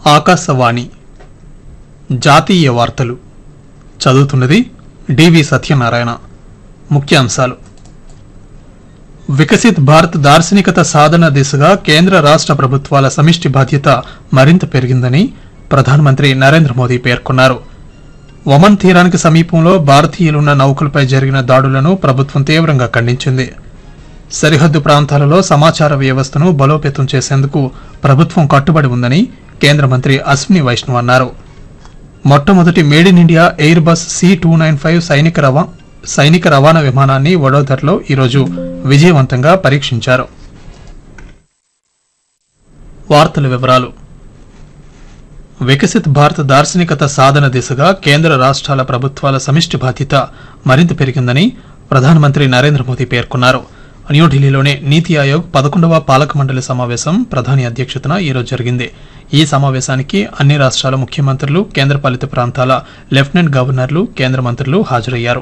ఆకాశవాణి జాతీయ వార్తలు చదువుతున్నది డివి సత్యనారాయణ ముఖ్యాంశాలు వికసిత్ భారత్ దార్శనికత సాధన దిశగా కేంద్ర రాష్ట ప్రభుత్వాల సమిష్టి బాధ్యత మరింత పెరిగిందని ప్రధానమంత్రి నరేంద్ర మోదీ పేర్కొన్నారు ఒమన్ తీరానికి సమీపంలో భారతీయులున్న నౌకలపై జరిగిన దాడులను ప్రభుత్వం తీవ్రంగా ఖండించింది సరిహద్దు ప్రాంతాలలో సమాచార వ్యవస్థను బలోపేతం చేసేందుకు ప్రభుత్వం కట్టుబడి ఉందని కేంద్ర మంత్రి అశ్విని వైష్ణవ్ అన్నారు మొట్టమొదటి made in India Airbus C two nine five సైనిక రవా సైనిక రవాణా విమానాన్ని వడోదరలో ఈరోజు విజయవంతంగా పరీక్షించారు వార్తల వివరాలు వికసిత్ భారత్ దార్శనికత సాధన దిశగా కేంద్ర రాష్ట్రాల ప్రభుత్వాల సమిష్టి బాధ్యత మరింత పెరిగిందని ప్రధానమంత్రి నరేంద్ర మోదీ పేర్కొన్నారు న్యూఢిల్లీలోని నీతి ఆయోగ్ పదకొండవ పాలక మండలి సమావేశం ప్రధాని అధ్యక్షతన ఈరోజు జరిగింది ఈ సమావేశానికి అన్ని రాష్ట్రాల ముఖ్యమంత్రులు కేంద్రపాలిత ప్రాంతాల లెఫ్టినెంట్ గవర్నర్లు కేంద్ర మంత్రులు హాజరయ్యారు